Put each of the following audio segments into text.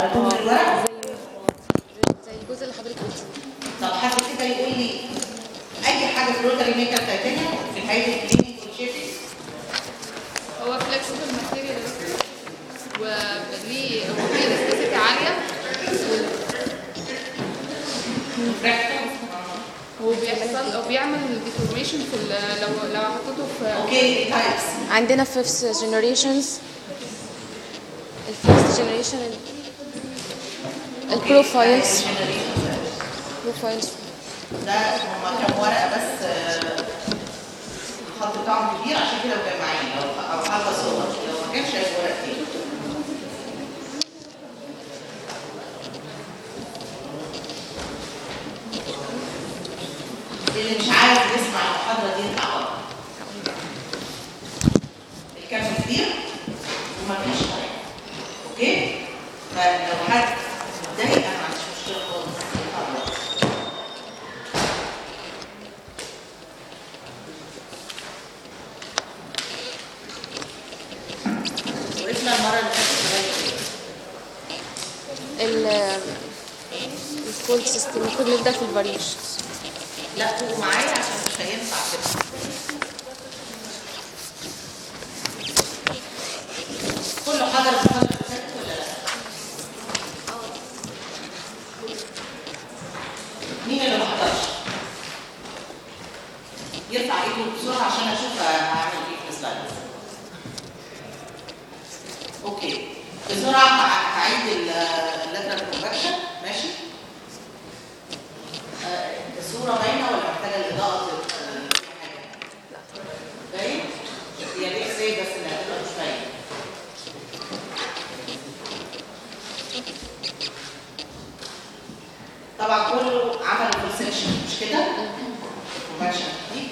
قريتهم في الورق زي الجزء اللي حضرتك قلتيه طب حد كده يقول لي اي حاجه في الروتري ميكر تايتانيوم في حياه الكلينيك والشيفنج هو فلكسبل ماتيريال وليه هو فيه الاستاتيكا عاليه وبيحصل او بيعمل ديفورميشن في ال- لو لو حطيته في اوكي تايبس عندنا fifth generations الفيرست جنريشن البروفايلز بروفايلز ده هما كام ورقه بس آه، الخط بتاعهم كبير عشان كده مجمعين او او حاجه صور لو ما كانش هيبقى ورق كتير اللي مش عارف يسمع المحاضره دي يطلع بره الكم كبير ومفيش طريقه اوكي فلو حد متضايق انا ما عنديش مشكله خالص يطلع وقفنا المره اللي فاتت لغايه ايه؟ ال الكول سيستم المفروض نبدا في الفاريشنز لا تبقوا معايا عشان مش هينفع كده كله حضر المحاضره اللي فاتت ولا لا؟ مين اللي ما حضرش؟ يرفع ايده بسرعه عشان اشوف هعمل ايه في السلايد اوكي بسرعه هع- هعيد اللاترال كونفكشن ماشي آه، الصوره باينه ولا محتاجه الاضاءه ت- في حاجه؟ باين؟ هي ليه ازاي بس اللي هتبقى مش باينه طبعا كله عمل الكونسبشن مش كده؟ الكونفكشن دي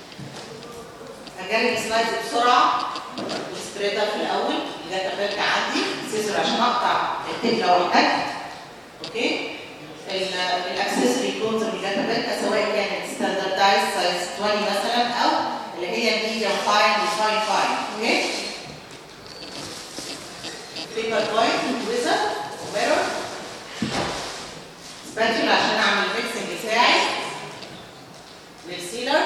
هجري السلايد بسرعه السبريدر في الاول لغايه ما برجع عندي سيزر عشان اقطع التيب لو احتجت اوكي الاكسسوري كلوز اللي جت بالك سواء كانت ستاندردايز سايز 20 مثلا او اللي هي ميديوم فاين وفاين فاين اوكي بيبر بوينت ويزر وميرور سباتيولا عشان اعمل الميكسنج بتاعي للسيلر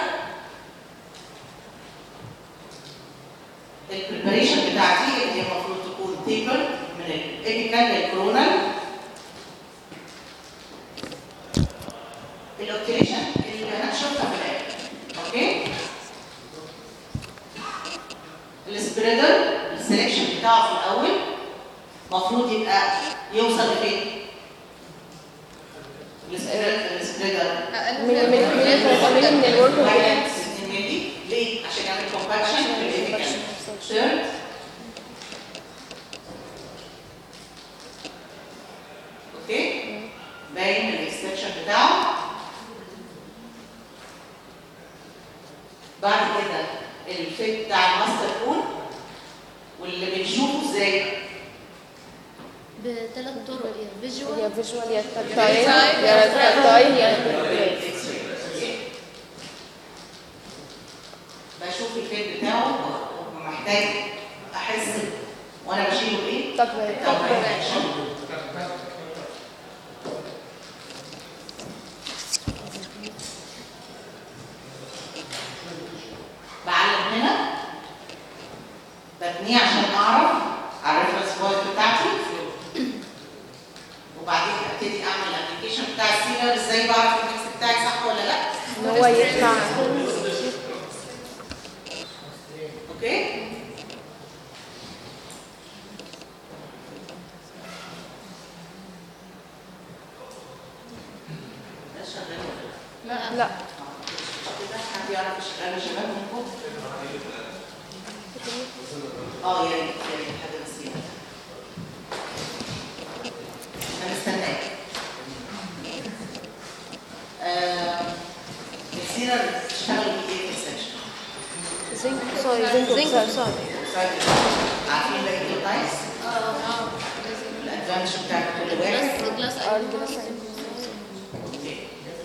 البريبريشن بتاعتي اللي هي المفروض تكون تيبر من الابيكال للكرونال الاوبتيشن اللي هنشوفها في الاخر اوكي السبريدر السلكشن بتاعه في الاول المفروض يبقى يوصل لفين؟ السبريدر السبريدر من من من من الورك بلانس ليه؟ عشان يعمل كومباكشن في الابيكال ثيرد اوكي باين الاكستنشن بتاعه بعد كده الفيت بتاع الماستر كون واللي بنشوفه ازاي بثلاث طرق يا يا فيجوال فيجوال يا تاكتايل يا تاكتايل يا بشوف الفيت بتاعه ومحتاج احس وانا بشيله بايه؟ طب طب اكشن بعلم هنا ببنيه عشان اعرف على الريفرنس بوينت بتاعتي وبعدين ابتدي اعمل الابلكيشن بتاع السيلر ازاي بعرف الميكس بتاعي صح ولا لا ان هو يطلع اوكي ده شغال ولا لا؟ لا كده حد يعرف يشغل يا شباب منكم؟ اه يا ريت يا ريت حد مسينا هنستناك آه، السيرة بتشتغل بايه في السكشن؟ زنك سوري زنك سوري عارفين باقي التايبس؟ الادفانتج بتاع كل واحد بس جلاس اه الجلاس اوكي.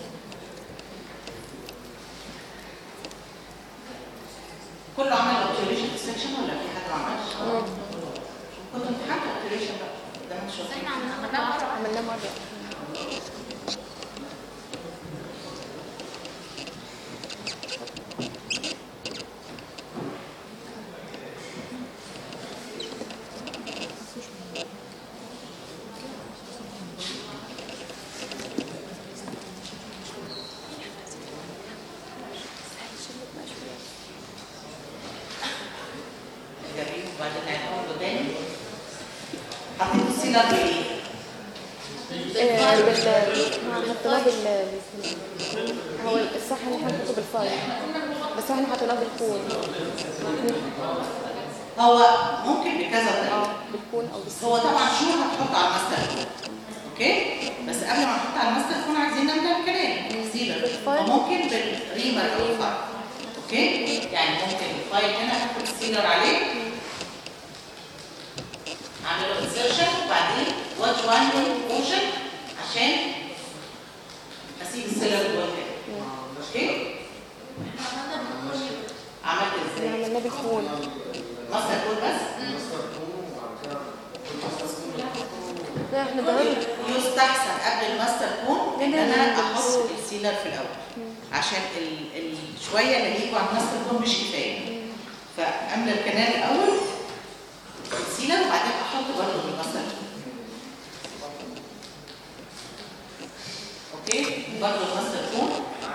كله عمل اوبتيوليشن سكشن ولا في حد ما عملش؟ كنت امتحنت اوبتيوليشن بقى ده من عملناهوش بس احنا عملناه مرة واحدة. عملناه مرة جميل وبعدين هنقعد تاني حطيت السيلر بايه؟ آه، بال ما حطيناه بال هو الصح ان احنا نحطه بالفايل بس احنا حطيناه بالكون هو ممكن بكذا طريقه اه بالكون او بالسي هو طبعا شو هتحط على الماستر كود اوكي بس قبل ما نحط على الماستر كود عايزين نملى الكلام سيلر بالفايل. وممكن بالريمر او الفايل اوكي يعني ممكن الفايل هنا احط السيلر عليه اعمل له انسرشن وبعدين واتش وان موشن عشان اسيب السيلر جوه كده اوكي عملت احنا ازاي عملناه بالكون ماستر كود بس لا احنا ضربنا يستحسن قبل الماستر كون ان لا، لا، انا لا، احط بالظبط. السيلر في الاول عشان ال- ال- شويه اللي يجوا على الماستر كون مش كفايه فاملى الكنال الاول السيلر وبعدين احط برضه في الماستر كون اوكي برضه الماستر كون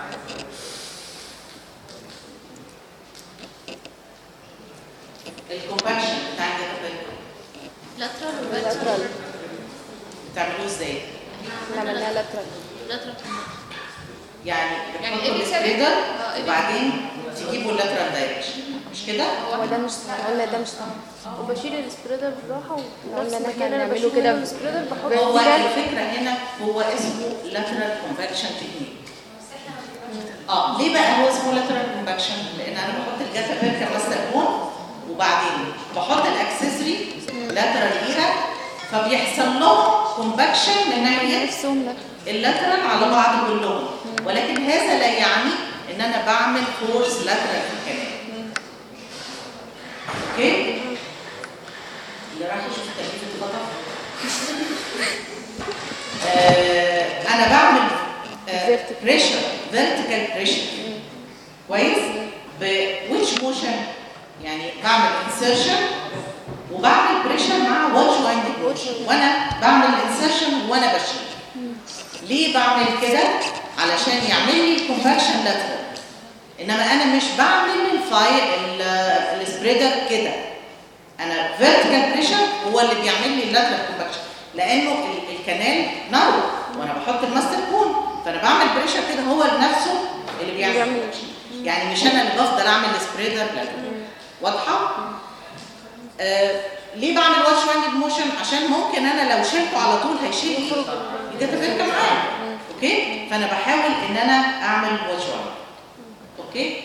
الكومباكشن بتاع الجبل لاترال لاترال بتعملوه ازاي؟ احنا عملناه لاترال لاترال يعني يعني بتحطوا إيه بيساوي؟ السبريدر آه، إيه وبعدين تجيبوا اللاترال دايركشن مش كده؟ هو ده مش صح قلنا ده مش صح وبشيل السبريدر بالراحه ونفس قلنا ان المكان احنا اللي نعمله بشيل كده منه السبريدر بحط هو vertical. الفكره هنا هو اسمه lateral convection technique اه ليه بقى هو اسمه lateral convection؟ لان انا بحط الجاتا بيركا ماستر كون وبعدين بحط الاكسسوري lateral ايرا فبيحصل لهم كومباكشن من ناحيه نفسهم لا اللاترال على بعض كلهم ولكن هذا لا يعني ان انا بعمل فورس لاترال في الكلام اوكي اللي راح يشوف تكليف الخطا آه انا بعمل Vertical. بريشر فيرتيكال بريشر كويس بويتش موشن يعني بعمل انسرشن وبعمل بريشر مع واتش وايندنج موشن وانا بعمل انسرشن وانا بشيل ليه بعمل كده علشان يعمل لي كومباكشن لاترال انما انا مش بعمل الفايل ال- السبريدر كده انا فيرتيكال بريشر هو اللي بيعمل لي اللاترال كومباكشن لانه ال- الكنال نارو وانا بحط الماستر كون فانا بعمل بريشر كده هو نفسه اللي بيعمل بيعمل- compression. يعني مش انا اللي بفضل اعمل سبريدر لاترال واضحه آه ليه بعمل واتش وايند موشن عشان ممكن انا لو شلته على طول هيشيل الداتا بيركه معايا اوكي فانا بحاول ان انا اعمل واتش وايند اوكي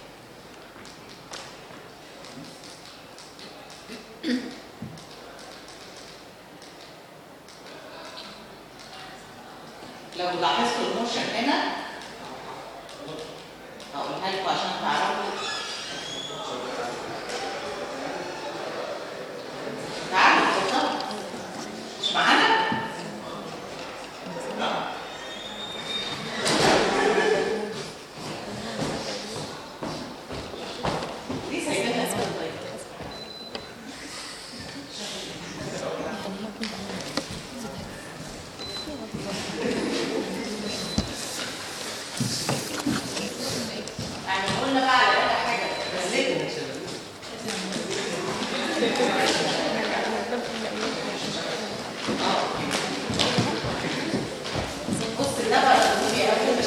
لو لاحظتوا الموشن هنا هقولها لكم عشان تعرفوا تعالوا اتفضلوا مش معانا؟ ليه سايبينها اسمها طيب؟ يعني قلنا بقى على اي حاجه بس بص ده بقى اللي قوي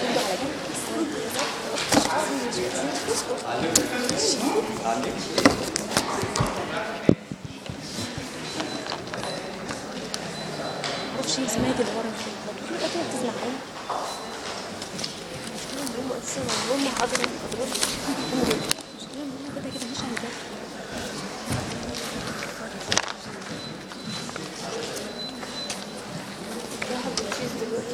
معرفش ايه سمعت اللي ورا فين في الاخر بتسمع ايه هم اساسا هم حاضرين حاضرين مش كده بقول كده كده مش هنذاكر واحد بيشيز دلوقتي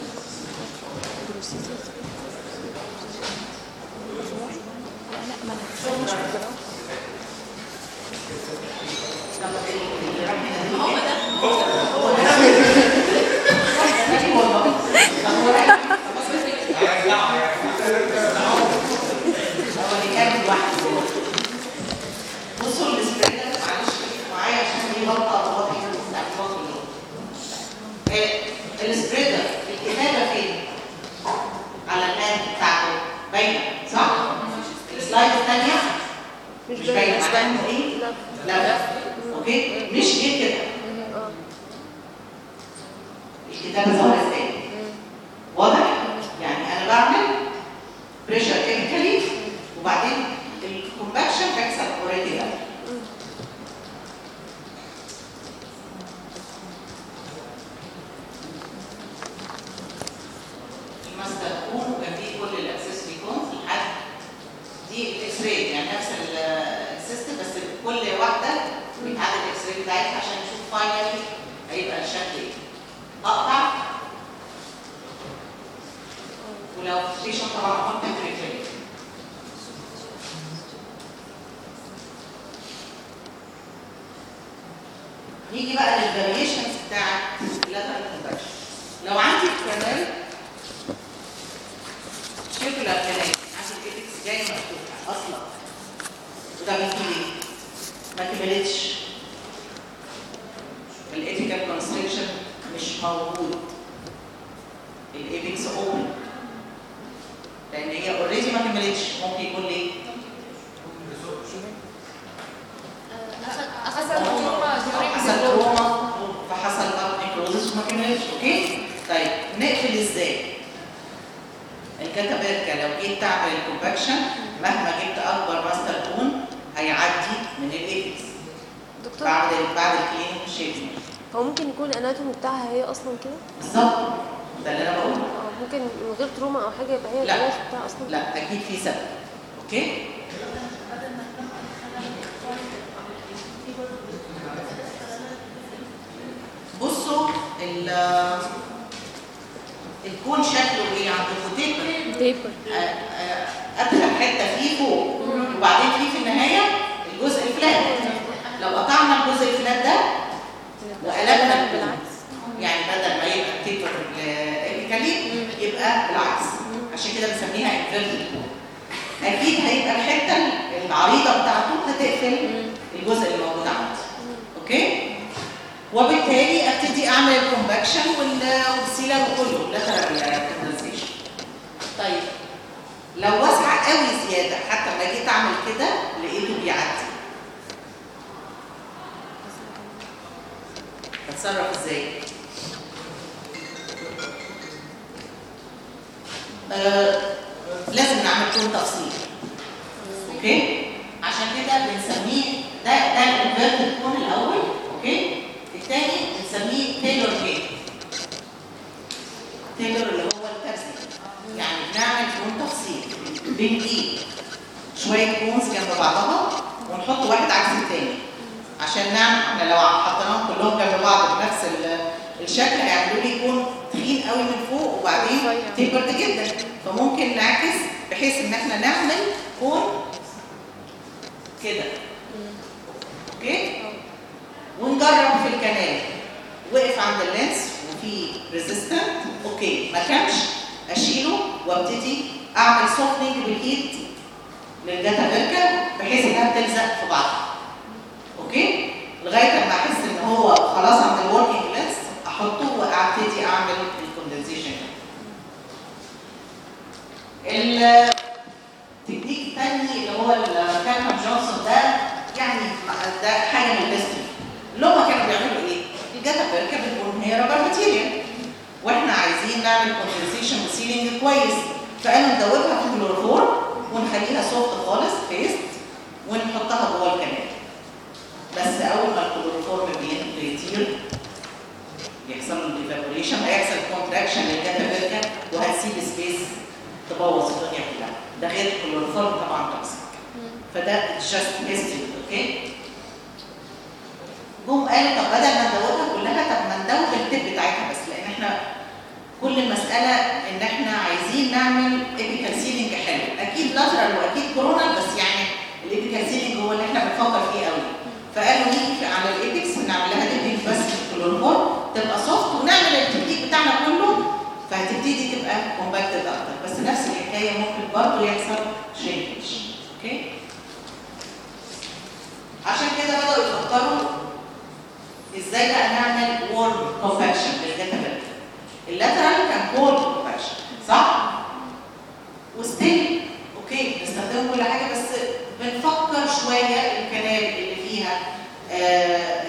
لا لا ما انا مش فاكره طب اللي راح يناديله إيه؟ اوكي مش غير كده اه الكتابه ظاهره ازاي واضح يعني انا بعمل بريشر كيميكالي وبعدين الكومباكشن بيحصل اوريدي بقى الماستر كون وجنبيه كل الاكسسوري كونز لحد دي الاكس راي يعني نفس ال- السيستم بس كل واحده بيتعدل الاكس راي بتاعتها عشان نشوف فاينلي هيبقى الشكل ايه اقطع ولو ستيشن طبعا احط تمبريتشر نيجي بقى للفاريشنز بتاعت اللاترال كونفكشن لو عندي كانال سيركولار كانال عندي الكيبكس جاي مفتوحه اصلا وده بيجي ليه؟ ما كملتش الايثيكال كونستريكشن مش موجود الايبكس اوبن لان هي اوريدي ما كملتش ممكن يكون ليه؟ حسب هما حصل تروما فحصل بقى نيكروزس وما كملش اوكي طيب نقفل ازاي الكاتابيركا لو جيت تعمل الكومباكشن مهما جبت اكبر ماستر كون هيعدي من الايبكس دكتور بعد بعد الكلين شيبنج هو ممكن يكون الاناتومي بتاعها هي اصلا كده بالظبط ده اللي انا بقوله اه ممكن من غير تروما او حاجه يبقى هي لا. الاناتومي بتاعها اصلا لا اكيد في سبب اوكي بصوا ال الكون شكله ايه عند الفوتيكر تيبر ادخل حته فيه فوق وبعدين فيه في النهايه الجزء الفلات لو قطعنا الجزء الفلات ده وقلبنا الكون بالعكس يعني بدل ما يبقى تيبر ايبيكالي يبقى بالعكس عشان كده بنسميها انفيرتد اكيد هيبقى الحته العريضه بتاعته هتقفل الجزء اللي موجود عندي اوكي وبالتالي ابتدي اعمل الكومباكشن والسيلر كله لاترال كوندنسيشن طيب لو واسعه قوي زياده حتى لما جيت اعمل كده لقيته بيعدي اتصرف ازاي؟ آه لازم نعمل كون تفصيل اوكي عشان كده بنسميه ده ده الانفيرتد كون الاول اوكي الثاني بنسميه تايلور جيت تايلور اللي هو الترسي يعني بنعمل كون تفصيل بنجيب شويه كونز جنب بعضها ونحط واحد عكس الثاني عشان نعمل احنا لو حطيناهم كلهم جنب بعض بنفس ال- الشكل هيعملوا لي كون تخين قوي من فوق وبعدين رفيع. تيبرد جدا فممكن نعكس بحيث ان احنا نعمل كون كده اوكي ونجرب في الكنال وقف عند اللينس وفي ريزيستنت اوكي ما كانش اشيله وابتدي اعمل سوفتنج بالايد للجاتا بيركا بحيث انها تلزق في بعضها اوكي لغايه لما احس ان هو خلاص عند الوركينج لينس احطه وابتدي اعمل الكوندنسيشن التكنيك الثاني اللي هو الكالكم جونسون ده يعني ده حاجه من الهيستوري اللي هم كانوا بيعملوا ايه؟ الجاتا بيركا بتكون هي رابر ماتيريال واحنا عايزين نعمل كوندنسيشن وسيلينج كويس فقالوا ندوبها في كلوروفورم ونخليها سوفت خالص بيست ونحطها جوه الكنال بس اول ما الكلوروفورم بي- بيطير يحصل له ديفابوريشن هيحصل كونتراكشن للجاتا بيركا وهتسيب سبيس تبوظ الدنيا كلها ده غير الكلوروفورم طبعا توكسيك فده جاست هيستوري اوكي جم قالوا طب بدل ما ندوبها كلها طب ما ندوب التب بتاعتها بس لان احنا كل المساله ان احنا عايزين نعمل ايبيكال سيلينج حلو اكيد لاترال واكيد كورونال بس يعني الايبيكال سيلينج هو اللي احنا بنفكر فيه قوي فقالوا نيجي في- على الايبكس نعمل لها ديبنج بس في الكلورفورم تبقى سوفت ونعمل التكنيك بتاعنا كله فهتبتدي تبقى كومباكتد اكتر بس نفس الحكايه ممكن برضه يحصل شرينكج اوكي عشان كده بداوا يفكروا ازاي بقى نعمل وورم كومباكشن للجاتابيل اللاترال كان كولد كومباكشن صح وستيل اوكي بنستخدمه كل حاجه بس بنفكر شويه الكنال اللي فيها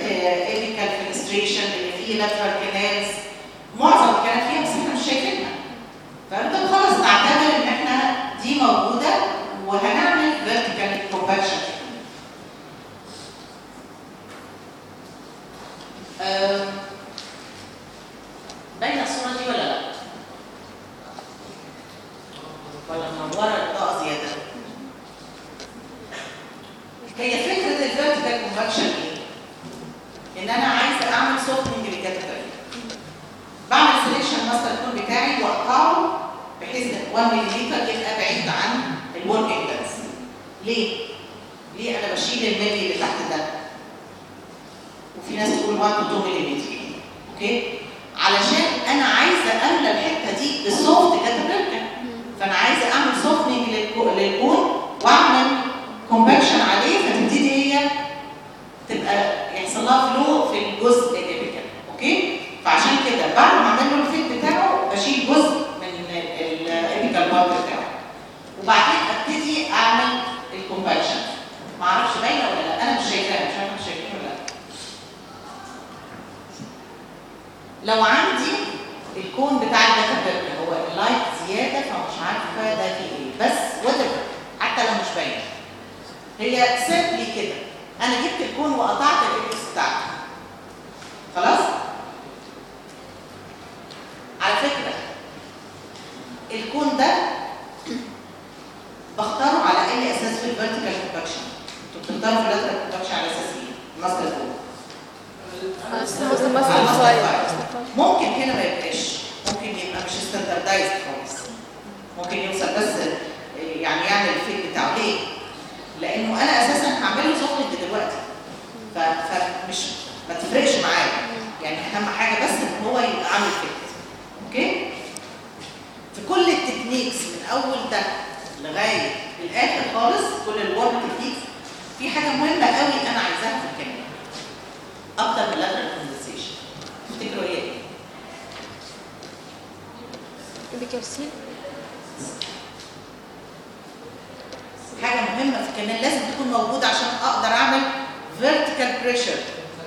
لاترال كانالز معظم الكلام فيها بس احنا مش شايفينها فانت خلاص نعتبر ان احنا دي موجوده وهنعمل فيرتيكال كومباكشن باينه الصوره دي ولا لا؟ ولا منوره الاضاءه زياده؟ هي فكره الفيرتيكال كومباكشن ايه؟ ان انا عايزه اعمل سوفتنج للكاتيجوري بعمل سelection ماستر كون بتاعي واقطعه بحيث ان 1 ملم يبقى بعيد عن الورك انجلز ليه؟ ليه انا بشيل الملي اللي تحت ده؟ وفي ناس تقول 1 to 2 ملم اوكي؟ علشان انا عايزه املى الحته دي بالسوفت كاتابلكا فانا عايزه اعمل سوفتنج للكون واعمل كومباكشن عليه فتبتدي هي تبقى يحصل لها فلو في الجزء الابيكال اوكي؟ فعشان كده بعد ما اعمل له الفيت بتاعه بشيل جزء من الابيكال بارت بتاعه وبعدين ابتدي اعمل الكومباكشن ما اعرفش باينه ولا لا انا مش شايفاها مش عارفه انتوا شايفين ولا لا لو عندي الكون بتاع الداتا هو اللايت زياده فمش عارفه ده فيه ايه بس وات حتى لو مش باين هي سيمبلي كده انا جبت الكون وقطعت الاكس بتاعته خلاص على فكره الكون ده بختاره على اي اساس في الفيرتيكال كومباكشن انتوا بتختاروا في اللاترال كومباكشن على اساس ايه؟ ماستر كون قصدي ماستر فايل ممكن هنا ما يبقاش ممكن يبقى مش ستاندردايزد خالص ممكن يوصل بس يعني يعمل الفيل بتاعه ليه؟ لانه انا اساسا هعمل له سوفت دلوقتي ف- فمش ما تفرقش معايا يعني اهم حاجه بس ان هو يبقى عامل فيت اوكي؟ في كل التكنيكس من اول ده لغايه الاخر خالص كل الورك تكنيكس في حاجه مهمه قوي انا عايزاها في الكلام اكتر من اللاترال كوندنسيشن تفتكروا ايه؟ بكرسيل حاجه مهمه في الكنال لازم تكون موجوده عشان اقدر اعمل vertical pressure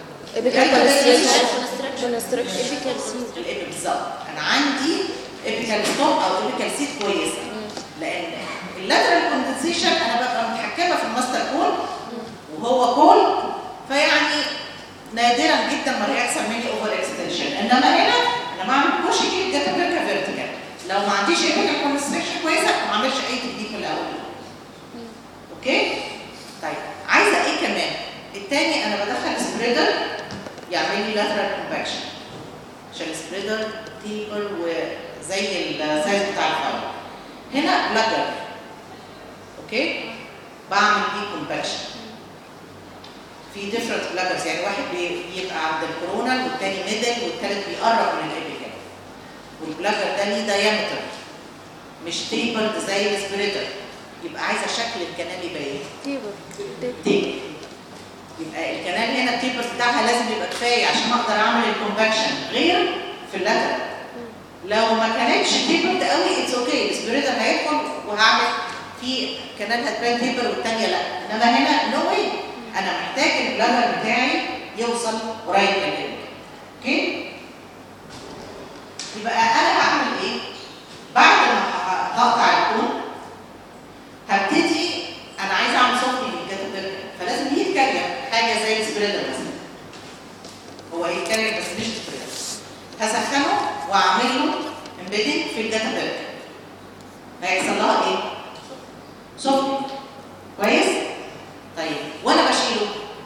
كونستراكشن بكرسيل الابي بالظبط انا عندي ابيكال ستوب او ابيكال سيت كويسه لان اللاترال كوندنسيشن انا ببقى متحكمه في الماستر كول وهو كول فيعني نادرا جدا ما يحصل مني اوفر اكستنشن انما هنا انا بعمل بوش كده جاتا بيركا فيرتيكال لو ما عنديش ابيكال كونستراكشن كويسه ما اعملش اي تكنيك من الاول اوكي طيب عايزه ايه كمان التاني انا بدخل سبريدر يعمل لي لاترال كومباكشن عشان السبريدر تيبر وزي السايز بتاع الفاول هنا بلاجر اوكي بعمل دي كومباكشن في ديفرنت بلاجرز يعني واحد بي- بيبقى عند الكورونال والتاني ميدل والتالت بيقرب من الابيكال والبلاجر ده ليه دايمتر مش تيبرد زي السبريدر يبقى عايزه شكل الكنال يبقى ايه؟ تيبر تيبر يبقى الكنال هنا التيبر بتاعها لازم يبقى كفايه عشان اقدر اعمل الكونفكشن غير في اللاتر لو ما كانتش تيبرد قوي اتس اوكي السبريدر هيدخل وهعمل في كنال هتبان تيبر والثانيه لا انما هنا نو واي انا محتاج البلادر بتاعي يوصل قريب من الابن اوكي يبقى انا هعمل ايه بعد ما ه- هقطع الكون هبتدي انا عايزه اعمل صوفي للكاتابيركا فلازم يتكلم حاجه زي السبريدر مثلا هو يتكلم بس مش سبريدر هسخنه واعمل له امبيدنج في الكاتابيركا هيحصل لها ايه؟ صوفي كويس؟ طيب وانا بشيله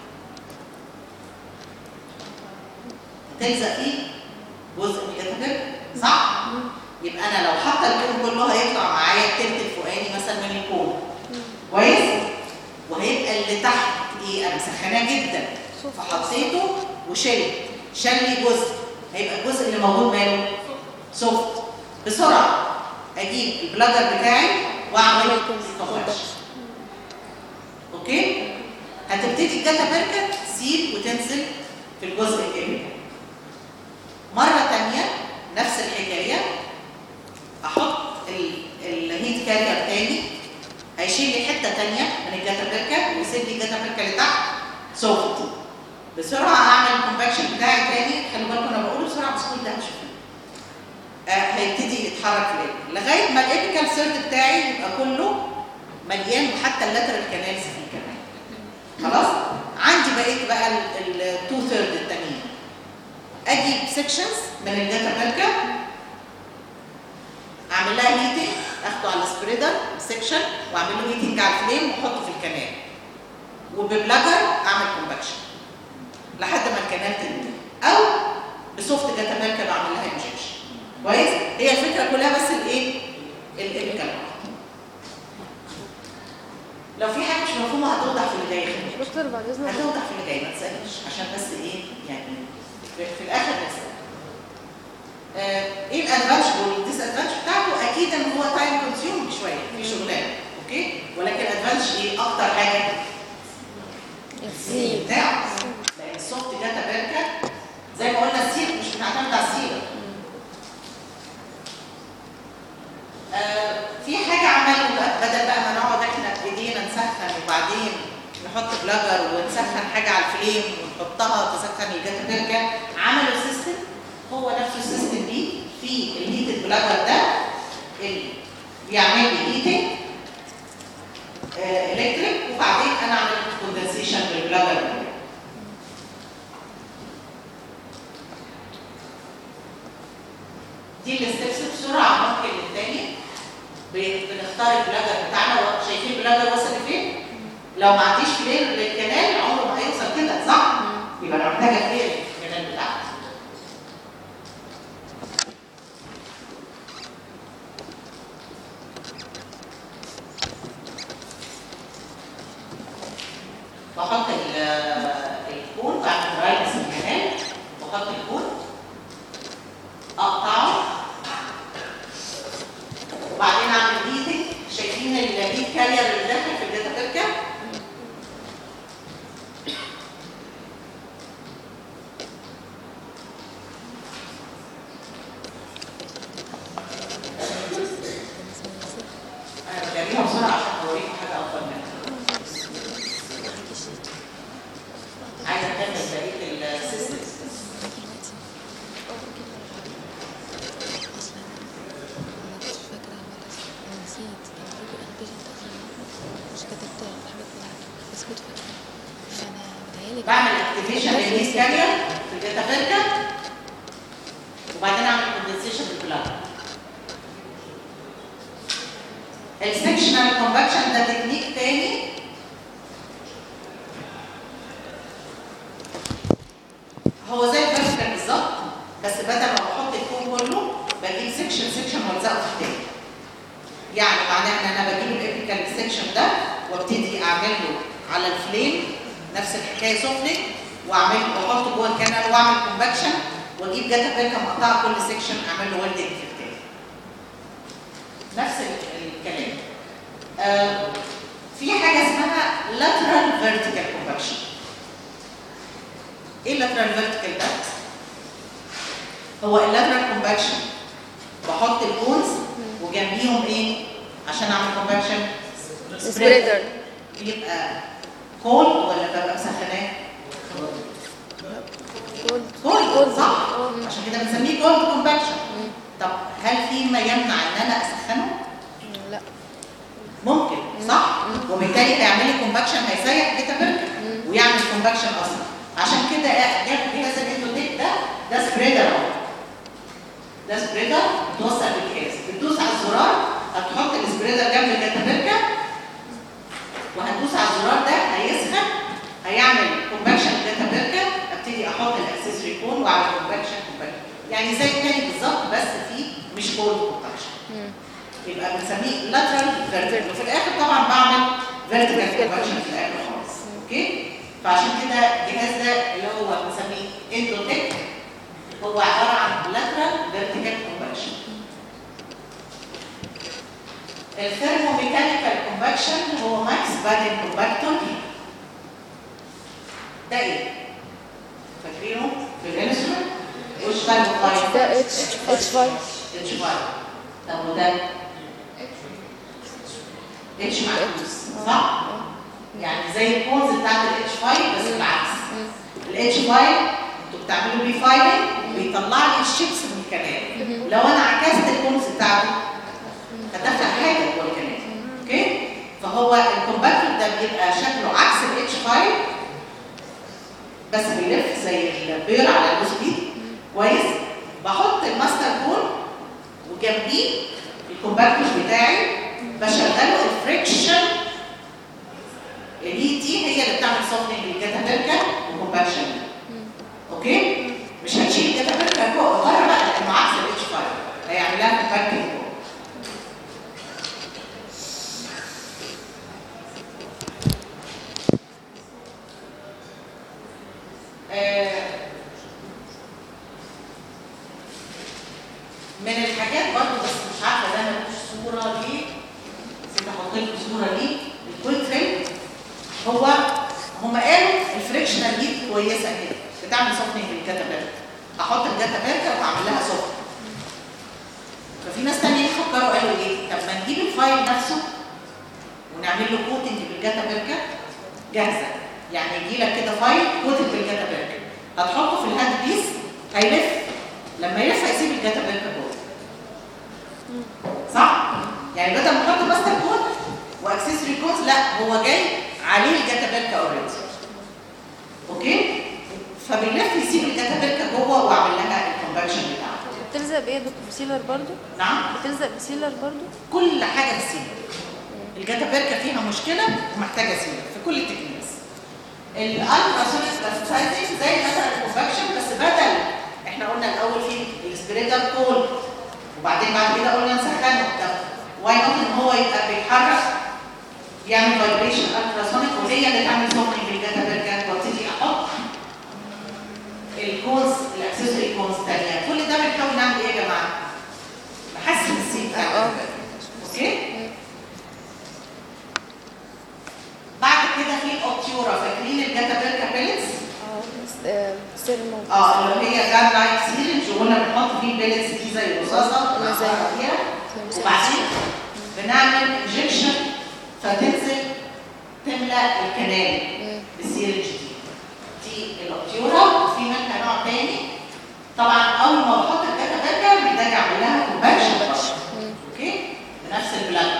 هتلزق فيه جزء من الكاتابيركا صح؟ يبقى انا لو حاطه الكون كله هيطلع معايا التلت الفوقاني مثلا من الكون كويس وهيبقى اللي تحت ايه انا مسخناه جدا فحطيته وشلت شال لي جزء هيبقى الجزء اللي موجود ماله سوفت بسرعه اجيب البلادر بتاعي واعمل كومباكشن اوكي هتبتدي الجاتا بيركه تسيب وتنزل في الجزء الامامي مره تانية نفس الحكايه احط ال- الهيت كارير تاني هيشيل لي حته تانية من الجاتا بيركا ويسيب لي الجاتا بيركا اللي تحت سوفت بسرعه اعمل الكونفكشن بتاعي تاني خلي بالكم انا بقول بسرعه بسهوله ده هتشوفوه آه هيبتدي يتحرك ليه لغايه ما الابيكال سيرت بتاعي يبقى كله مليان وحتى اللاترال كانالز فيه كمان خلاص عندي بقيت بقى التو ثيرد التانيين اجيب سيكشنز من الداتا ماركه اعمل لها هيتنج اخده على السبريدر سيكشن واعمل له هيتنج على الفليم واحطه في الكنال وببلاجر اعمل كومباكشن لحد ما الكنال تنتهي او بسوفت داتا ماركه بعمل لها انجكشن كويس هي الفكره كلها بس الايه الابيكال لو في حاجه مش مفهومه هتوضح في اللي جاي خلينا دكتور بعد اذنك هتوضح في اللي جاي ما تسالنيش عشان بس ايه يعني في في الاخر نسال آه، ايه الادفانتج والديس ادفانتج بتاعته اكيد ان هو تايم كونسيوم شويه في شغلانه اوكي ولكن الادفانتج ايه اكتر حاجه السي بتاعه لان السوفت داتا بانكر زي ما قلنا السير مش بنعتمد على السير آه، في حاجه عملوا بقى بدل بقى ما نقعد احنا بايدينا نسخن وبعدين نحط بلاجر ونسخن حاجه على الفليم ونحطها تسخن الداتا بانكر عملوا سيستم هو نفسه السيستم دي في الهيتد بلاجر ده اللي بيعمل لي هيتنج الكتريك وبعدين انا اعمل كوندنسيشن بالبلاجر ده دي الستبس بسرعه ممكن للتاني ب- بنختار البلاجر بتاعنا شايفين البلاجر وصل لفين؟ لو ما عنديش فلير للكنال عمره ما هيوصل كده صح؟ يبقى انا محتاجه فلير للكنال بتاعتي بحط ال- الكون بعمل رايبس الكنال بحط الكون اقطعه وبعدين اعمل هيتنج شايفين الهيت كارير اللي داخل في الداتا تركب انا بجريها بسرعه عشان اوريكم حاجه افضل منها عايزه اكمل بقيه السيستم بعمل اكتيفيشن للهيت كارير في الداتا تركب وبعدين اعمل كوندنسيشن بالبلاك السكشنال كونفكشن ده تكنيك تاني هو زي الفيرتيكال بالظبط بس بدل ما بحط الكون كله بجيب سكشن سكشن والزقه في التاني يعني معناه ان انا بجيب الابيكال سكشن ده وابتدي اعمل له على الفليم نفس الحكايه سفلك واعمل واحطه جوه الكانال واعمل كونفكشن واجيب جاتا بيركا مقطعه كل سكشن اعمل له ويلدنج في التاني نفس ال- الكلام آه، في حاجه اسمها lateral vertical convection ايه lateral vertical ده؟ هو اللاترال convection بحط الكونز وجنبيهم ايه عشان اعمل convection سبريدر بيبقى كولد ولا ببقى مسخناه؟ كولد صح؟ عشان كده بنسميه كولد كونفكشن طب هل في ما يمنع ان انا اسخنه؟ لا ممكن صح؟ وبالتالي هيعمل لي كونفكشن هيسيح بيتا بيركر ويعمل كونفكشن اصلا عشان كده جاب جهاز الاندوتيك ده ده سبريدر اهو ده سبريدر بتوصل بالجهاز بتدوس على الزرار هتحط السبريدر جنب البيتا بيركر وهتدوس على الزرار ده هيسخن هيعمل كونفكشن بيتا بيركر ابتدي احط الاكسسوري كون واعمل كونفكشن كونفكشن يعني زي التاني بالظبط بس فيه مش كولد كونفكشن يبقى بنسميه lateral vertical وفي الاخر طبعا بعمل vertical conversion في الاخر خالص اوكي فعشان كده الجهاز ده اللي هو بنسميه اندوتك هو عباره عن lateral vertical conversion الثيرموميكانيكال convection هو ماكس بادن كومباكتور ده ايه؟ فاكرينه في الانسترومنت؟ وش تايب اوف ده اتش اتش 5 اتش 5 طب وده اتش معكوس صح؟ يعني زي الكونز بتاعت الاتش 5 بس بالعكس الاتش 5 انتوا وتعملوا بيه فايلنج بيطلع لي الشيبس من الكنال لو انا عكست الكونز بتاعته هدخل حاجه جوه الكنال اوكي فهو الكومباكتور ده بيبقى شكله عكس الاتش فايل بس بيلف زي البير على الوسبي كويس بحط الماستر كون وجنبيه الكومباكتور بتاعي بشغله الفريكشن اللي دي هي اللي بتعمل سوفتنج للجاتابركا وكومباكشن اوكي مش هتشيل الجاتابركا فوق بره بقى لانه عكس الاتش فايل هيعمل لها كومباكتنج فوق آه، من الحاجات برضه بس مش عارفه ده ملوش صوره ليه نسيت احط لكم صوره ليه الكويك فيل هو هم قالوا الفريكشنال هيت كويسه كده بتعمل سوفتنج للجاتابركا احط الجاتابركا واعمل لها سوفت ففي ناس تانيين فكروا قالوا ايه طب ما نجيب الفايل نفسه ونعمل له كوتنج بالجاتابركا جاهزه يعني يجي لك كده فايل كوتنج بالجاتابركا هتحطه في الهاند بيس هيلف لما يلف هيسيب الجاتابركا جوه صح؟ يعني بدل ما احط ماستر كود واكسسوري كود لا هو جاي عليه الجاتابركا اوريدي اوكي؟ فبيلف يسيب الجاتابركا جوه واعمل لها الكونفكشن بتاعها بتلزق بايه يا دكتور بسيلر برضو نعم بتلزق بسيلر برضو كل حاجه بسيلر الجاتابركا فيها مشكله ومحتاجه سيلر في كل التكنيكس الالتراسونيك بلاستيزنج زي مثلا الكونفكشن بس بدل احنا قلنا الاول في السبريدر كول وبعدين بعد كده قلنا نسخنه طب واي نوت ان هو يبقى بيتحرك يعمل فايبريشن التراسونيك وهي اللي تعمل سوفنج بالجاتابركا وابتدي احط الكونز الاكسسوري كونز الثانيه كل ده بنحاول نعمل ايه يا جماعه؟ نحسن السيت بتاع اه. اوكي؟ بعد كده في الاوبتيورا فاكرين الجاتابركا بيلتس؟ اه بس- آه، سيرمو اه اللي هي جان لايك سيرنج وقلنا بنحط فيه بيلتس دي زي الرصاصه زي- بنحطها فيها وبعدين بنعمل انجكشن فتنزل تملى الكنال مم. بالسيرنج دي دي الاوبتيورا في منها نوع تاني طبعا اول ما بحط الجاتابركا بنحتاج اعمل لها كومباكشن مم. اوكي بنفس البلاد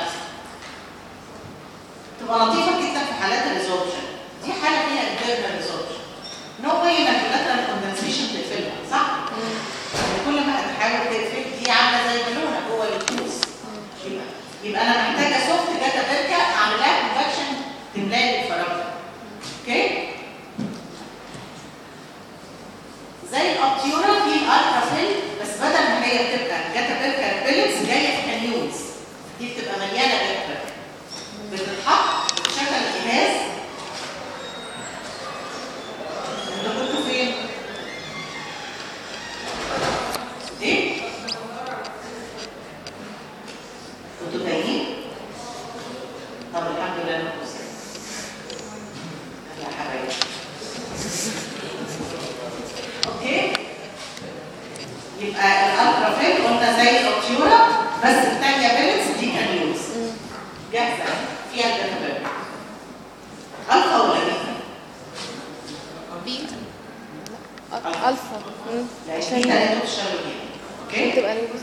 تبقى لطيفه جدا في حالات الريزوربشن دي حاله فيها انترنال ريزوربشن نو واي انك اللاترال كوندنسيشن تقفلها صح؟ يعني كل ما هتحاول تقفل دي عامله زي بالونه جوه الكوز يبقى يبقى انا محتاجه سوفت جاتا بركه اعمل لها كونفكشن تملى لي الفراغ ده. اوكي؟ زي الاوبتيورا في الالترا فيل بس بدل ما هي بتبقى جاتا بركه بيلتس جايه في كانيونز دي بتبقى مليانه جاتا بركه بتتحط بتشغل الجهاز انتوا كنتوا فين؟ ايه؟ كنتوا تايهين؟ طب الحمد لله انكم وصلتوا. يا حبايبي اوكي؟ يبقى الالترا فيل قلنا زي الاوتيورا بس الثانيه بيلتس دي كانيوز جاهزه فيها الجاتابركا الفا ولا بيتا؟ بيتا أ- الفا مم. لا عشان بيتا اللي انتوا بتشتغلوا بيها اوكي؟ تبقى ليبس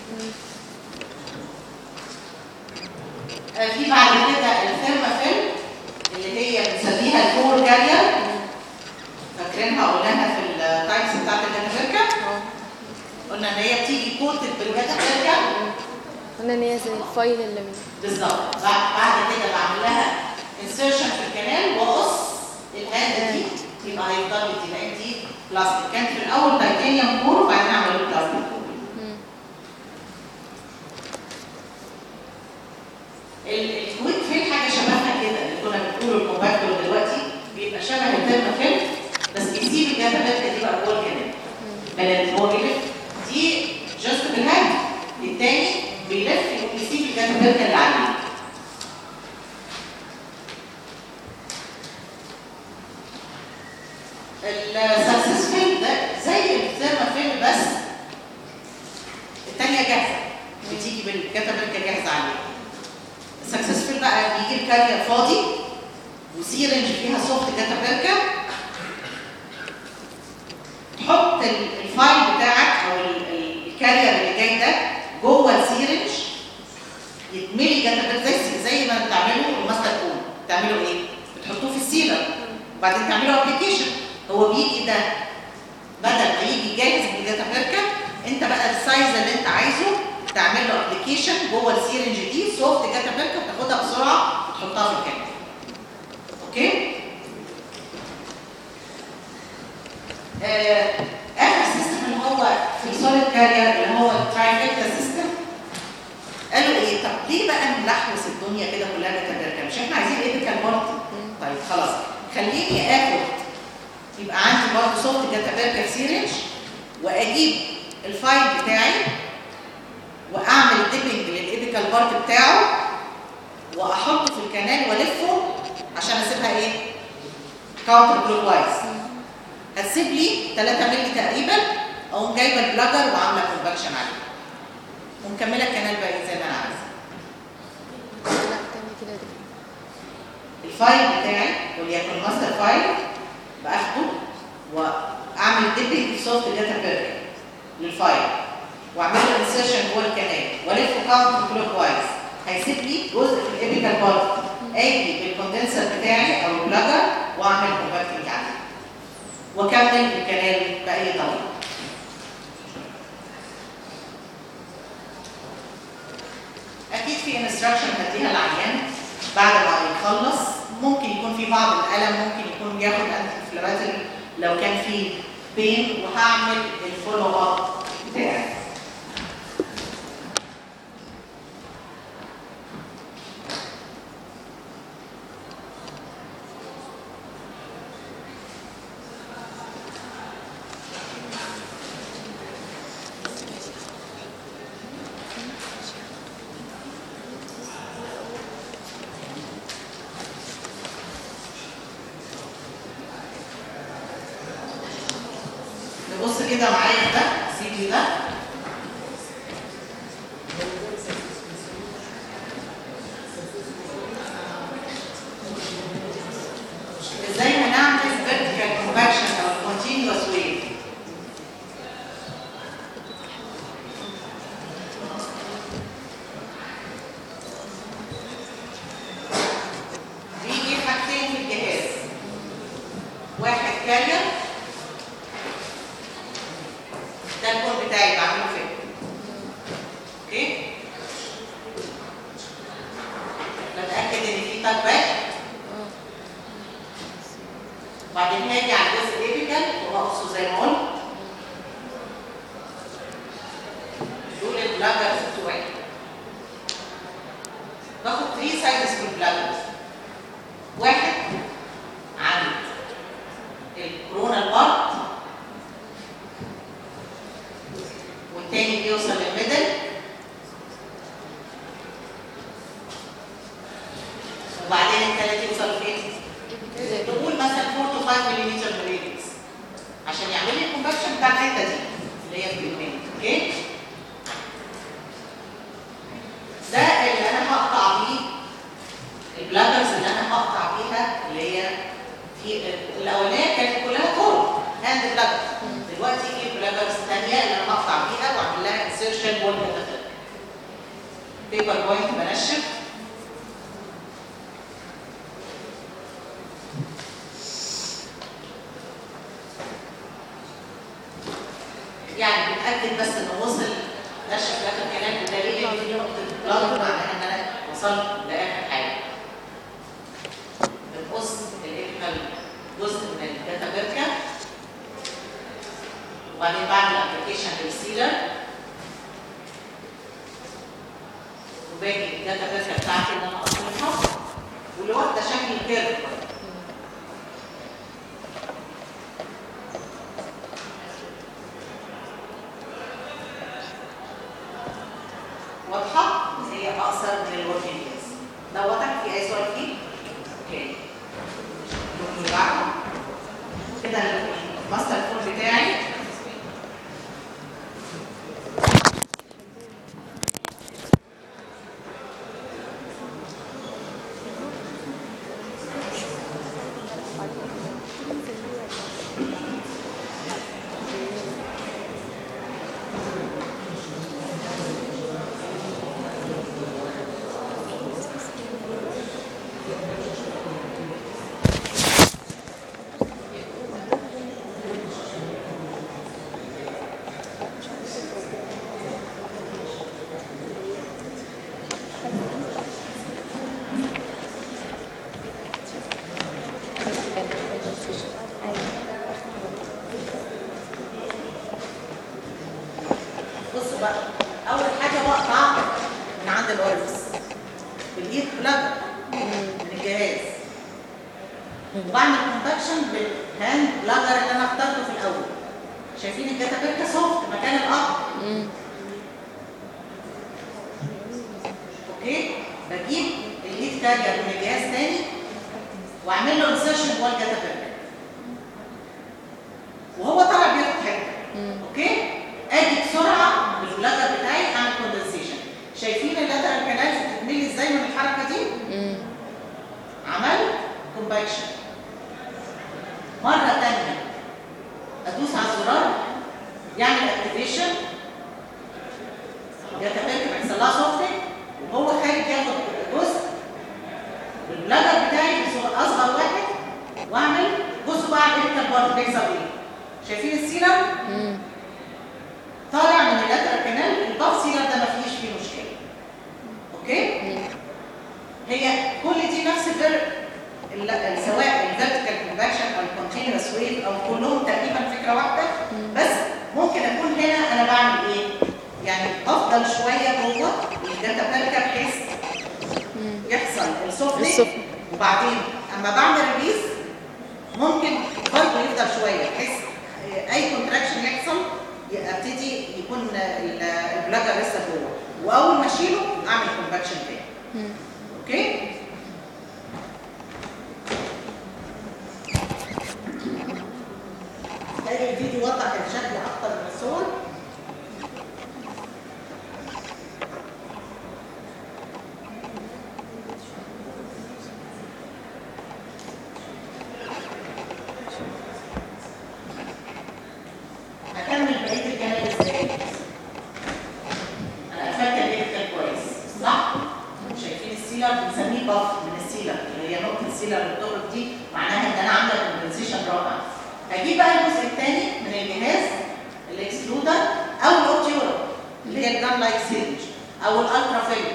آه، في بعد كده الثيرمافيل اللي هي بنسميها الكور كارير فاكرينها قلناها في التايبس بتاعت الجاتابركا اه قلنا ان هي بتيجي كوتد بالجاتابركا قلنا ان هي زي الفايل اللي من بالظبط بعد بعد كده بعمل لها انسيرشن في الكنال واقص الهاند دي يبقى هيفضل لي دي لان دي بلاستيك كانت في الاول تيتانيوم كور وبعدين عملوا بلاستيك كور مم. ال- الكويك فيل حاجه شبهها كده اللي كنا بنقوله الكومباكتور دلوقتي بيبقى شبه الترمافيل بس بيسيب الجاتابركا دي بقى جوه الكنال بدل ان هو بيلف دي جاست بالهاند التاني بيلف ويسيب الجاتابركا اللي عليه السكسسفيل ده زي الثيرمافيل بس الثانيه جاهزه بتيجي بالكاتابركا جاهزه عليها السكسسفيل بقى بيجي الكارير فاضي وسيرنج فيها سوفت كاتابركا تحط تحط ال- الفايل بتاعك او ال- ال- الكارير اللي جاي ده جوه السيرنج يتملي جنب زي زي ما بتعملوا الماستر كود بتعملوا ايه؟ بتحطوه في السيلر وبعدين تعملوا ابلكيشن هو بيجي ده بدل ما يجي جاهز من داتا بيركا انت بقى السايز اللي انت عايزه تعمل له ابلكيشن جوه السيرنج دي سوفت داتا بيركا بتاخدها بسرعه وتحطها في الكاميرا اوكي؟ آه، اخر سيستم اللي هو في السوليد كارير اللي هو الترايفيكتا سيستم قالوا ايه طب ليه بقى نلحوس الدنيا كده كلها داتا بيركا مش احنا عايزين ايبيكال بارتي طيب خلاص خليني اخد يبقى عندي برضه صوت داتا بيركا سيرنج واجيب الفايل بتاعي واعمل ديبنج للايبيكال بارت بتاعه واحطه في الكنال والفه عشان اسيبها ايه كاونتر كلوك وايز هتسيب لي 3 مللي تقريبا اقوم جايبه البلاجر وعامله كونفكشن عليه ومكمله الكنال بقى زي ما انا عايزه لا تاني كده دي الفايل بتاعي وليكن ماستر فايل باخده واعمل ديبنج في سوفت داتا بيرك للفايل واعمل له انسيرشن جوه الكنال والفه كاونت كلوك وايز هيسيب لي جزء في الابيكال بارت اجي بالكوندنسر بتاعي او البلاجر واعمل كونفكتنج عليه واكمل الكنال باي طريقه اكيد في انستراكشن هديها العيان بعد ما يخلص ممكن يكون في بعض الالم ممكن يكون بياخد انتي انفلاماتوري لو كان في بين وهعمل الفولو اب بتاعي نبص كده معايا في ده السي ده ازاي هنعمل vertical convection او continuous wave بيجي حاجتين في الجهاز واحد كارير ده الكود بتاعي بعمله فين اوكي بتاكد ان في تاك باك وبعدين هاجي على الجزء الايبيكال وبقصه زي ما قلت دول البلاجرز بتوعي باخد 3 سايزز من البلاجرز واحد عند الكورونا بارت والتاني بيوصل للميدل وبعدين التالت يوصل فين؟ نقول مثلا 4 to 5 ملم راديوس عشان يعمل لي الكونفكشن بتاع الحته دي اللي هي في اليمين اوكي؟ ده اللي انا هقطع بيه البلادرز اللي انا هقطع بيها اللي هي في الاولانيه كانت كلها كور هاند بلادر دلوقتي في بلادرز ثانيه اللي انا هقطع بيها واعمل لها انسيرشن جوه الميتافيل بيبر بوينت بنشف يعني بتاكد بس انه وصل نشف لاخر كلام وده ليه ان في نقطه بلاد معناها ان انا وصلت لاخر حاجه بنقص الابيكال جزء من الداتا بيركا وبعدين بعمل ابلكيشن للسيلر وباجي الداتا بيركا بتاعتي ان انا اصلحها واللي واخده شكل الكيرف واضحه هي اقصر من الوركينج دايز ده واضح في اي سؤال فيه؟ اوكي الدكتور اللي بعده كده الماستر كود بتاعي بصوا بقى اول حاجه بقطع من عند الاورفس بالايد بلاجر من الجهاز وبعمل كونتاكشن بالهاند بلاجر اللي انا اخترته في الاول شايفين الكاتابيركا سوفت مكان القطع مم. اوكي بجيب الليد كارير من الجهاز تاني واعمل له انسرشن جوه الكاتابيركا وهو طالع بياخد حته مم. اوكي اجي بسرعه بالبلاجر بتاعي اعمل كوندنسيشن شايفين اللاترال كانالز بتتملي ازاي من الحركه دي مم. عمل كومباكشن مره ثانيه ادوس على الزرار يعمل اكتيفيشن يتفكر يحصل لها سوفتنج وهو خارج ياخد جزء بالبلاجر بتاعي بصوره اصغر واحد واعمل بصوا بقى على الانتر بارت بيحصل ايه شايفين السيلر مم. طالع من اللاترال كانال الباف سيلر ده ما فيش فيه مشكله اوكي مم. هي كل دي نفس الفرق ال- سواء الفيرتيكال كونفكشن او الكونتينوس ويف او كلهم تقريبا فكره واحده بس ممكن اكون هنا انا بعمل ايه؟ يعني افضل شويه جوه الداتا باركه بحيث مم. يحصل السوفتنج السوفتنج. وبعدين اما بعمل ريليز ممكن برضه يفضل شويه بحيث اي كونتراكشن يحصل ابتدي يكون ال- البلاجر لسه جوه واول ما اشيله اعمل كونفكشن تاني مم. اوكي تلاقي الفيديو وضح الشكل اكتر من الصور هكمل بقيه الكلام ازاي انا قفلت الفيديو كويس صح شايفين السيلر بنسميه باف من السيلر اللي هي نقطه السيلر اللي بتخرج دي معناها ان انا عامله كومبنسيشن رائع هجيب بقى الجزء الثاني من الجهاز الاكسترودر او الاوبتيورا اللي هي الجان لايك سيلج او الالترا فيلم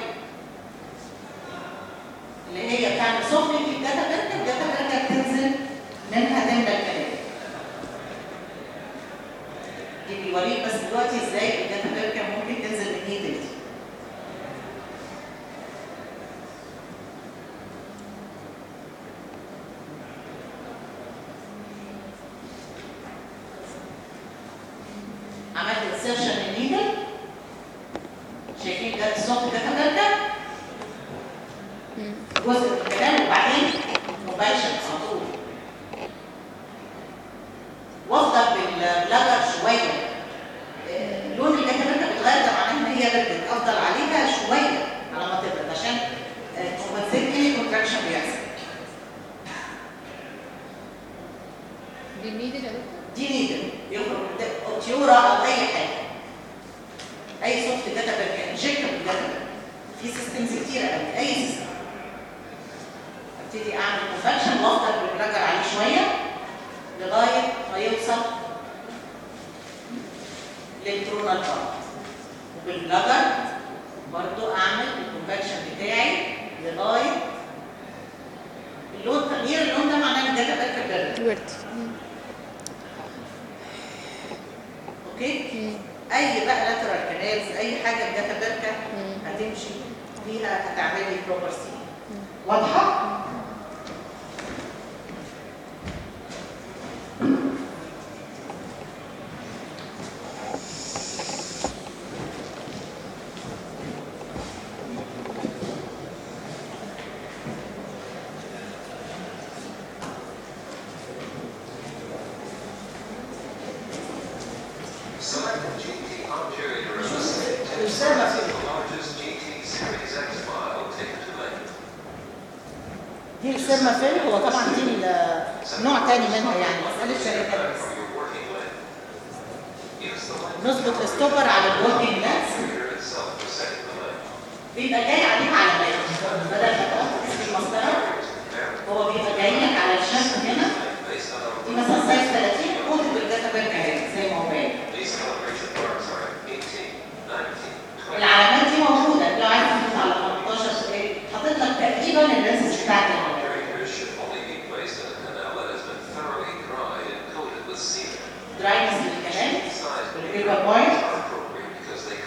اللي هي بتعمل سوفنج الداتا بيركا الداتا بيركا بتنزل منها تملى الكلام دي بيوريك بس دلوقتي ازاي الداتا بيركا ممكن تنزل من ايدك دي عملت انسرشن للنيدل شايفين ده الصوت ده كده مم. جزء من الكلام وبعدين مباشر على طول وافضل بالبلاجر شويه آه، لون الكتابه بتتغير ده معناه ان هي بردت افضل عليها شويه على ما تبرد عشان تمثل اي كونتراكشن بيحصل دي النيدل يا دكتور دي نيدل يخرج قدام اوتيورا او اي حاجه اي سوفت داتا بيرك انجكتبل داتا في سيستمز كتيره قوي اي سيستم ابتدي اعمل كونفكشن وافضل بالبلاجر عليه شويه لغايه ما يوصل للترونال بارت وبالبلاجر برضو اعمل الكونفكشن بتاعي لغايه اللون تغيير اللون ده معناه ان الداتا بيرك بيرد الورد مم. اوكي مم. اي بقى لاترال كانالز اي حاجه الداتا بيركا مم. هتمشي فيها هتعمل لي بروبر سي واضحه Select GT Armchair مش سامع فيه the largest GT Series X file taken to length. دي السيرما فيل هو طبعا دي ال- نوع تاني منها يعني مساله شركات بس For your working length. Use the length نظبط ستوبر على الوركينج لانس computer itself for setting the length. بيبقى جاي عليها علامات بدل ما تحط اسم المسطره Compare هو بيبقى جاي لك على الشاشة هنا based on دي our مثلا سايز 30 كود بالداتا بيركا اهي زي ما هو باين These calibration marks are 18, 19, 20. العلامات دي موجوده لو عايز تدوس على 18 سؤال حاطط لك تقريبا الرينسز بتاعت العلامات Carriers should only be placed in a canal that has been thoroughly dried and coated with sealant. دراينس للكلام Size والبيبر بوينت are appropriate because they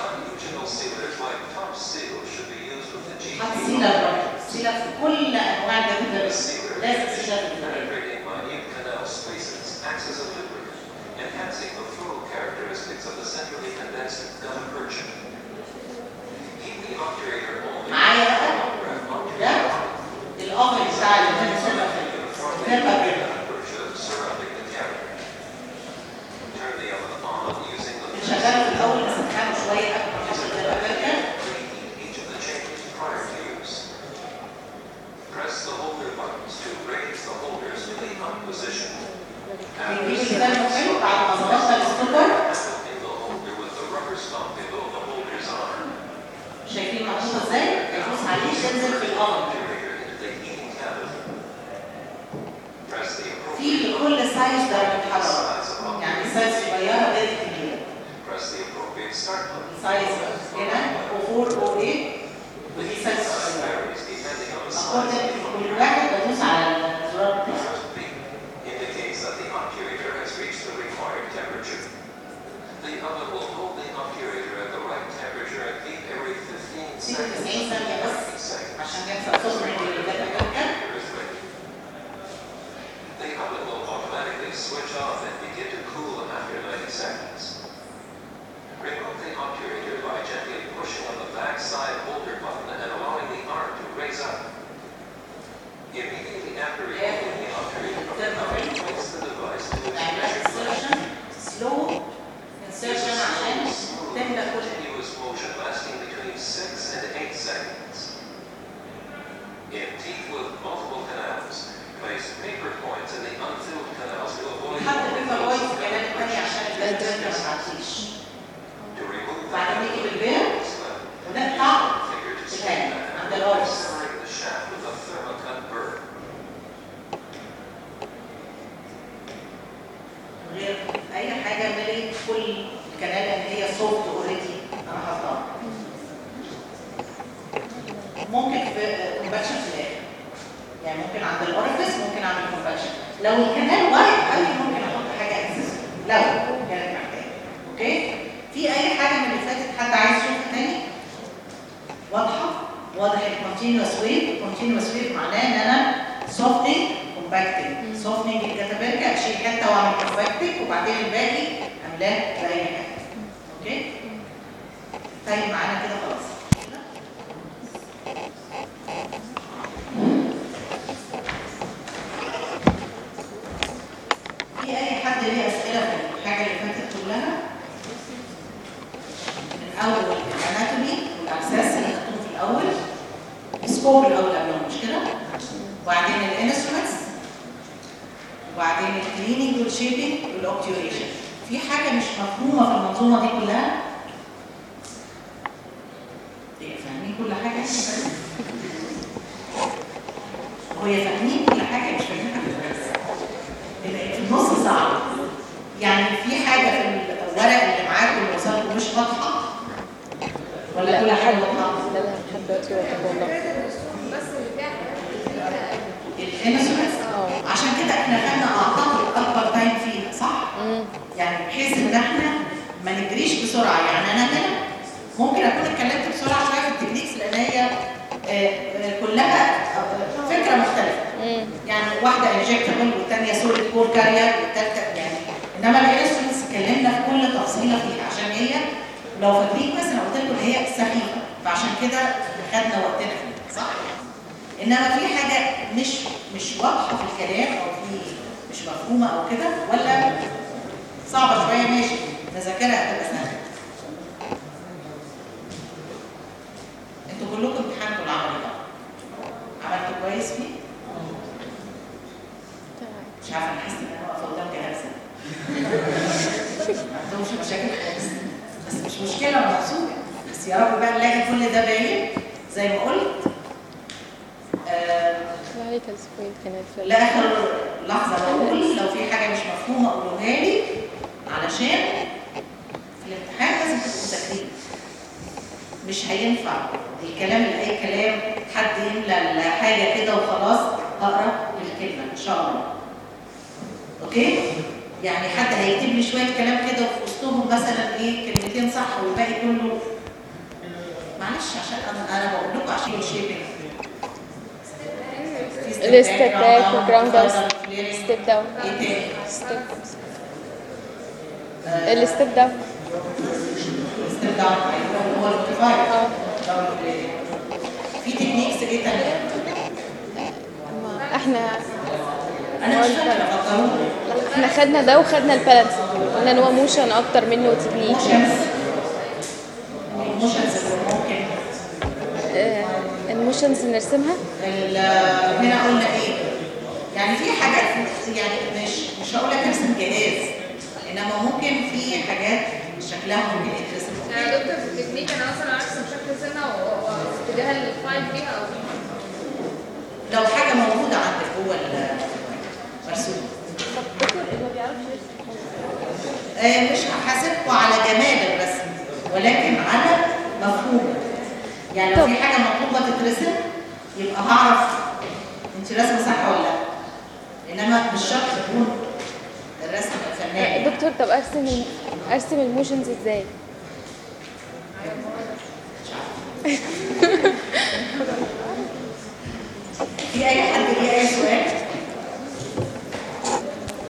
Non-functional sealers like top seal should be used with the GT. حط سيلر برضه سيلر في كل انواع الجبل The sealer لازم is سيلر في الجبل. penetrating minute canal spaces, acts as a lubricant, enhancing the flow characteristics of the centrally condensed gutta percha. Keep the obturator only. معايا بقى Obturator ده الاوفر بتاع اللي سيلر في uniformly gutta percha surrounding the carrier. Turn the oven on using the شغاله في الاول اسخنه شويه قبل ما احط الجبل Preheat each of the chambers prior to use. Press the holder buttons to raise the holders to the on position. After بيجيب setting الكلام حلو بعد ما ظبطنا السكر in the holder with the rubber stump below the holder's arm. شايفين محطوط ازاي؟ هيدوس عليه تنزل في القمر Obturator into the heating cavity. Press the في appropriate لكل سايز درجه حراره size of يعني سايز صغيره غير كبيره Press the appropriate start button. سايز هنا O4 O8 The ودي heat سايز size صغيره varies depending on the size اخد of the كل واحد بدوس على الزرار بتاعه First beep indicates that the obturator has reached the required temperature. The oven will hold the obturator at the right temperature and beep every 15 سيب seconds. 90 ثانيه بس 30 seconds. عشان يحصل سخن للجبل Obturator is ready. The oven will automatically switch off and begin to cool after 90 seconds. Remove the obturator by gently pushing on the back side holder button and allowing the arm to raise up. Immediately after removing the obturator, place the device to its يعني measured insertion slow insertion عشان تملى كل continuous motion lasting between 6 and 8 seconds. In teeth with multiple canals, place paper points in the unfilled canals to avoid حط بيبر وايت في الجناب التانية عشان الجبل ما تعطيش to remove the بعدين نيجي بالبير slab. ونقطع Finger to الثاني stay back. عند الأرز Separate the shaft with a thermocut burr. غير اي حاجه ملي كل الكنال اللي هي سوفت اوريدي انا حاطاها ممكن في كومباكشن في الاخر يعني ممكن عند الاورفيس ممكن اعمل كومباكشن لو الكنال وايد قوي ممكن احط حاجه اكسس لو كانت محتاجه اوكي في اي حاجه من اللي فاتت حد عايز يشوفها تاني واضحه واضح الكونتينوس ويف الكونتينوس ويف معناه ان انا سوفتنج كومباكتنج سوفتنج الكتابركه اشيل حته واعمل كومباكتنج وبعدين الباقي املاه باي حاجه اوكي طيب معانا كده خلاص في اي حد ليه اسئله في الحاجه اللي فاتت كلها من اول الاناتومي والاكسس اللي خدتوه في الاول سكوب الاول قبلهم مش كده وبعدين الانسترومنتس وبعدين الكليننج والشيبنج والاوبتيوريشن في حاجه مش مفهومه في المنظومه دي كلها إيه، فاهمين كل حاجه هو فاهمين كل حاجه مش فاهمين حاجه كويس يبقى في النص صعب يعني في حاجه في الورق اللي معاكم اللي وصلكم مش واضحه ولا كل حاجه واضحه لا لا لحد دلوقتي واضح والله بس اللي فيها حاجات كتيرة الانسولين اه عشان كده احنا خدنا اعتقد اكبر تايم فيها صح؟ امم يعني بحيث ان احنا ما نجريش بسرعه يعني انا هنا ممكن اكون اتكلمت بسرعه شويه في التكنيكس لان هي آه، آه، كلها آه، فكره مختلفه امم يعني واحده انجكتبل والثانيه سوليد كور كارير والثالثه يعني انما الانسولينز اتكلمنا في كل تفصيله فيها عشان هي لو فاكرين مثلا قلت لكم ان هي سخيفه فعشان كده خدنا وقتنا فيها صح؟ انما في حاجه مش مش واضحه في الكلام او في مش مفهومه او كده ولا صعبه شويه ماشي نذاكرها هتبقى سهله انتوا كلكم امتحنتوا العملي ده عملتوا كويس فيه؟ تمام مش عارفه انا حاسه ان انا واقفه قدام جهازه ما عندهمش مشاكل خالص بس مش مشكله انا مبسوطه بس يا رب بقى نلاقي كل ده باين زي ما قلت آه لا هي كان سبوينت كانت في لاخر لحظه بقول لو في حاجه مش مفهومه قولوها لي علشان في الامتحان لازم تبقوا مذاكرين مش هينفع الكلام اللي اي كلام حد يملى الحاجه كده وخلاص اقرا الكلمه ان شاء الله اوكي يعني حد هيكتب لي شويه كلام كده وفي وسطهم مثلا ايه كلمتين صح والباقي كله معلش عشان انا انا بقول لكم عشان الشيبنج الستيب باك والجراوند داون ستيب داون ايه تاني؟ ستيب الستيب داون ستيب داون هو الارتفاع اه داون جريدنج. في تكنيكس ايه تانية؟ ما احنا انا مش فاكره فكروني احنا خدنا ده وخدنا البالانس قلنا ان هو موشن اكتر منه تكنيك موشنز الموشنز اللي ممكن آه، الموشنز نرسمها ال- هنا قلنا ايه؟ يعني في حاجات يعني مش مش هقول لك ارسم جهاز انما ممكن في حاجات شكلها ممكن يترسم يا دكتور في التكنيك انا مثلا ارسم شكل سنه واتجاه الفايل فيها او لو حاجه موجوده عندك جوه المرسوم آه مش هحاسبكم على جمال الرسم ولكن على مفهوم يعني لو في حاجه مطلوبه تترسم يبقى هعرف انت رسمه صح ولا لا انما مش شرط تكون الرسم فنان دكتور طب ارسم ال- ارسم الموشنز ازاي في اي حد